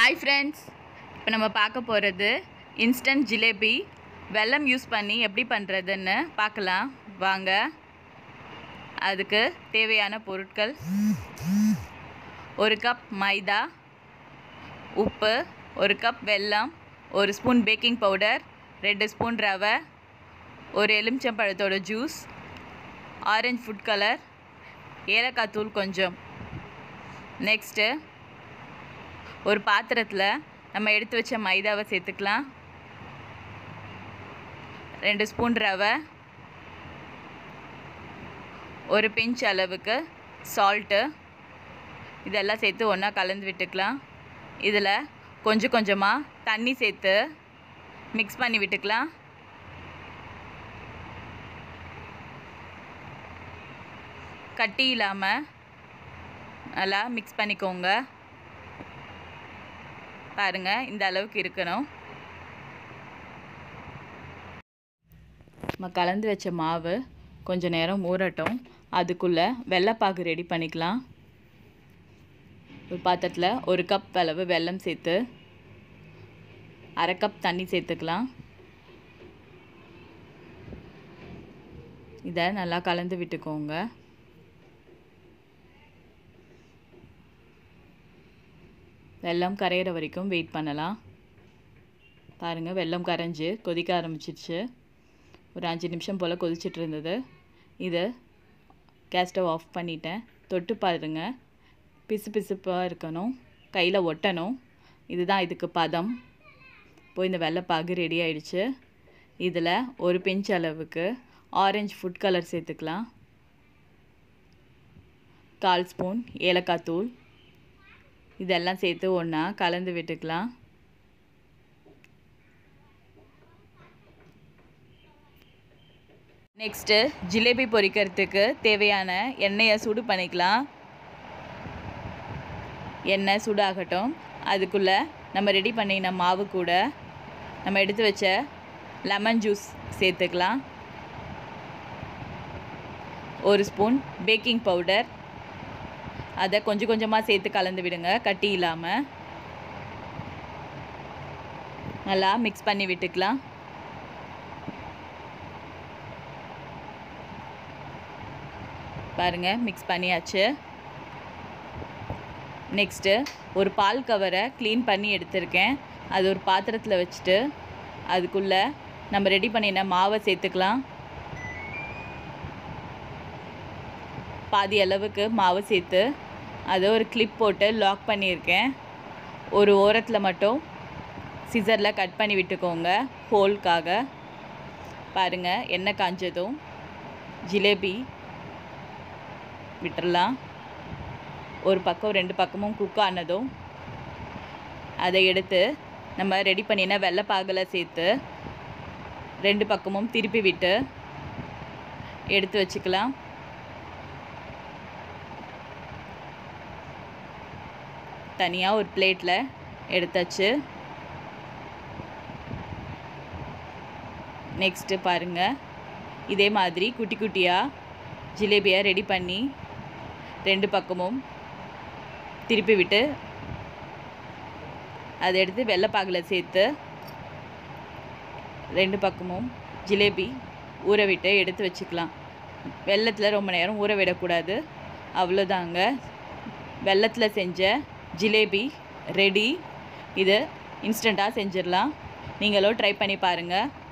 hi friends இப்போ நம்ம பார்க்க போகிறது இன்ஸ்டன்ட் ஜிலேபி வெல்லம் யூஸ் பண்ணி எப்படி பண்ணுறதுன்னு பார்க்கலாம் வாங்க அதுக்கு தேவையான பொருட்கள் ஒரு கப் மைதா உப்பு ஒரு கப் வெல்லம் ஒரு ஸ்பூன் பேக்கிங் பவுடர் ரெண்டு ஸ்பூன் ரவை ஒரு எலுமிச்சம்பழத்தோட ஜூஸ் ஆரஞ்சு ஃபுட் கலர் ஏலக்காய் தூள் கொஞ்சம் நெக்ஸ்ட்டு ஒரு பாத்திரத்தில் நம்ம எடுத்து வச்ச மைதாவை சேர்த்துக்கலாம் ரெண்டு ஸ்பூன் ரவை ஒரு பிஞ்ச் அளவுக்கு சால்ட்டு இதெல்லாம் சேர்த்து ஒன்றா கலந்து விட்டுக்கலாம் இதில் கொஞ்சம் கொஞ்சமாக தண்ணி சேர்த்து மிக்ஸ் பண்ணி விட்டுக்கலாம் கட்டி இல்லாமல் நல்லா மிக்ஸ் பண்ணிக்கோங்க பாருங்கள் இந்த அளவுக்கு இருக்கணும் நம்ம கலந்து வச்ச மாவு கொஞ்சம் நேரம் ஊறட்டும் அதுக்குள்ளே வெள்ளைப்பாகு ரெடி பண்ணிக்கலாம் ஒரு பாத்திரத்தில் ஒரு கப் அளவு வெல்லம் சேர்த்து அரை கப் தண்ணி சேர்த்துக்கலாம் இதை நல்லா கலந்து விட்டுக்கோங்க வெல்லம் கரையிற வரைக்கும் வெயிட் பண்ணலாம் பாருங்கள் வெல்லம் கரைஞ்சி கொதிக்க ஆரம்பிச்சிருச்சு ஒரு அஞ்சு நிமிஷம் போல் கொதிச்சிட்டு இருந்தது இது கேஸ் ஸ்டவ் ஆஃப் பண்ணிட்டேன் தொட்டு பாருங்க பிசு பிசுப்பாக இருக்கணும் கையில் ஒட்டணும் இதுதான் இதுக்கு பதம் இப்போ இந்த வெள்ளைப்பாகு ரெடி ஆயிடுச்சு இதில் ஒரு பிஞ்ச் அளவுக்கு ஆரஞ்சு ஃபுட் கலர் சேர்த்துக்கலாம் கால் ஸ்பூன் ஏலக்காய் தூள் இதெல்லாம் சேர்த்து ஒன்றா கலந்து விட்டுக்கலாம் நெக்ஸ்ட்டு ஜிலேபி பொரிக்கிறதுக்கு தேவையான எண்ணெயை சூடு பண்ணிக்கலாம் எண்ணெய் சூடாகட்டும் அதுக்குள்ளே நம்ம ரெடி பண்ணின மாவு கூட நம்ம எடுத்து வச்ச லெமன் ஜூஸ் சேர்த்துக்கலாம் ஒரு ஸ்பூன் பேக்கிங் பவுடர் அதை கொஞ்சம் கொஞ்சமாக சேர்த்து கலந்து விடுங்க கட்டி இல்லாமல் நல்லா மிக்ஸ் பண்ணி விட்டுக்கலாம் பாருங்கள் மிக்ஸ் பண்ணியாச்சு நெக்ஸ்ட்டு ஒரு பால் கவரை க்ளீன் பண்ணி எடுத்திருக்கேன் அது ஒரு பாத்திரத்தில் வச்சுட்டு அதுக்குள்ளே நம்ம ரெடி பண்ணின மாவை சேர்த்துக்கலாம் பாதி அளவுக்கு மாவு சேர்த்து அதை ஒரு கிளிப் போட்டு லாக் பண்ணியிருக்கேன் ஒரு ஓரத்தில் மட்டும் சிசரில் கட் பண்ணி விட்டுக்கோங்க ஹோல்க்காக பாருங்கள் எண்ணெய் காஞ்சதும் ஜிலேபி விட்டுறலாம் ஒரு பக்கம் ரெண்டு பக்கமும் குக் ஆனதும் அதை எடுத்து நம்ம ரெடி பண்ணின வெள்ளைப்பாகில் சேர்த்து ரெண்டு பக்கமும் திருப்பி விட்டு எடுத்து வச்சுக்கலாம் தனியாக ஒரு பிளேட்டில் எடுத்தாச்சு நெக்ஸ்ட்டு பாருங்கள் இதே மாதிரி குட்டி குட்டியாக ஜிலேபியை ரெடி பண்ணி ரெண்டு பக்கமும் திருப்பி விட்டு அதை எடுத்து வெள்ளைப்பாகில் சேர்த்து ரெண்டு பக்கமும் ஜிலேபி ஊற விட்டு எடுத்து வச்சுக்கலாம் வெள்ளத்தில் ரொம்ப நேரம் ஊற விடக்கூடாது அவ்வளோதாங்க வெள்ளத்தில் செஞ்ச ஜிலேபி ரெடி இது இன்ஸ்டண்ட்டாக செஞ்சிடலாம் நீங்களும் ட்ரை பண்ணி பாருங்கள்